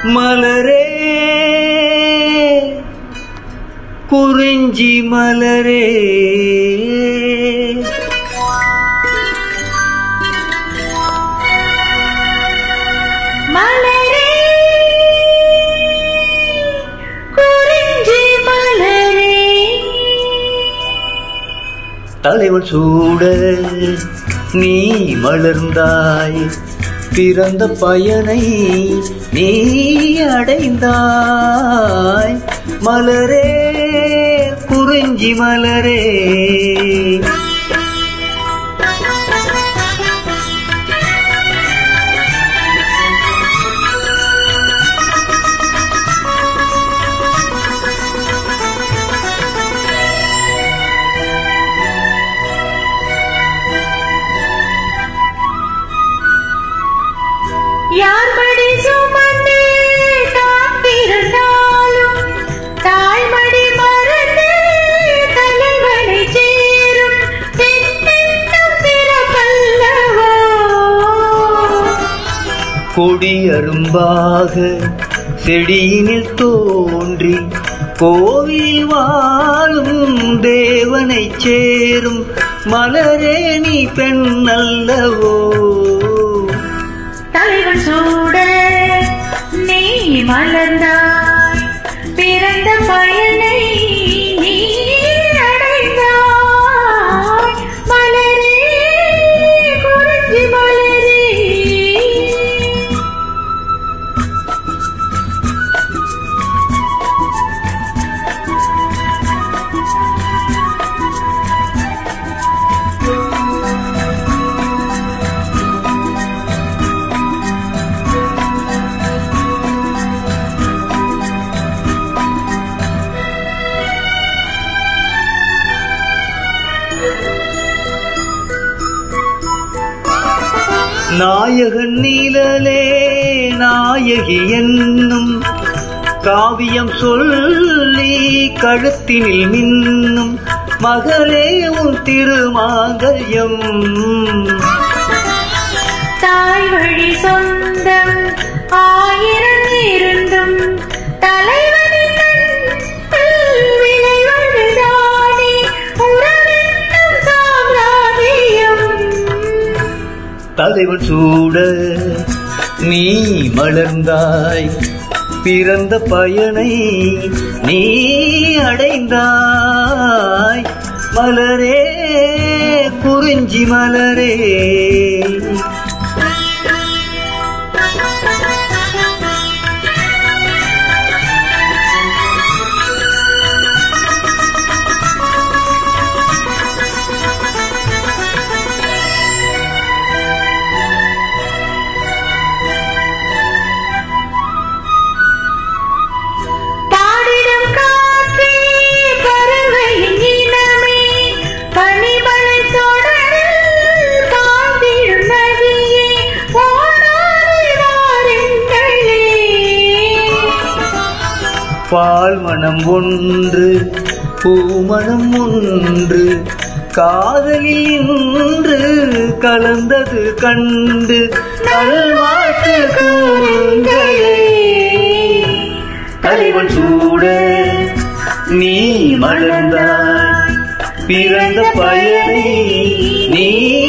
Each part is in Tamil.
மலரே குறிஞ்சி மலரே மலரே குறிஞ்சி மலரே தலைவன் சூட நீ மலர்ந்தாய் பிறந்த பயனை நீ அடைந்தாய் மலரே குறிஞ்சி மலரே யார் மடி சுமந்து காத்திருந்தாலும் தாய்மடி மறந்து தலைவனை சேரும் தென்னென்னும் பிறப்பல்லவோ கொடி அரும்பாக செடியினில் தோன்றி கோவில் வாழும் தேவனை சேரும் மலரே நீ பெண் அல்லவோ தலைவன் சூட நீ மலர்ந்தாய் பிறந்த பயனை நீ அடைந்தாய் மலரே குறிஞ்சி மலரே நாயகன் நீலலே நாயகி என்னும் காவியம் சொல்லி கழுத்தினில் மின்னும் மகளே உன் திருமாங்கல்யம் தாய் வழி சொந்தம் ஆயிரம் இருந்தும் தலைவனின் அன்பில் விளைவதுதானே உறவென்னும் சாம்ராஜ்யம். தலைவன் சூட நீ மலர்ந்தாய் பிறந்த பயனை நீ அடைந்தாய் மலரே குறிஞ்சி மலரே பாடிடும் காற்றே பறவையின் இனமே பனிமலை தொடரில் பாய்ந்திடும் நதியே ஓடாதே வாருங்களே பால் மனம் ஒன்று பூமணம் ஒன்று காதலில் இன்று கலந்தது கண்டு நல்வாழ்த்து கூறுங்களே தலைவன் சூட நீ மலர்ந்தாய் பிறந்த பயனை நீ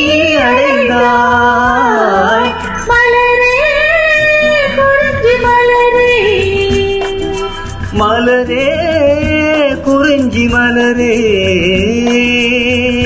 அடைந்தாய் மலரே குறிஞ்சி மலரே மலரே குறிஞ்சி மலரே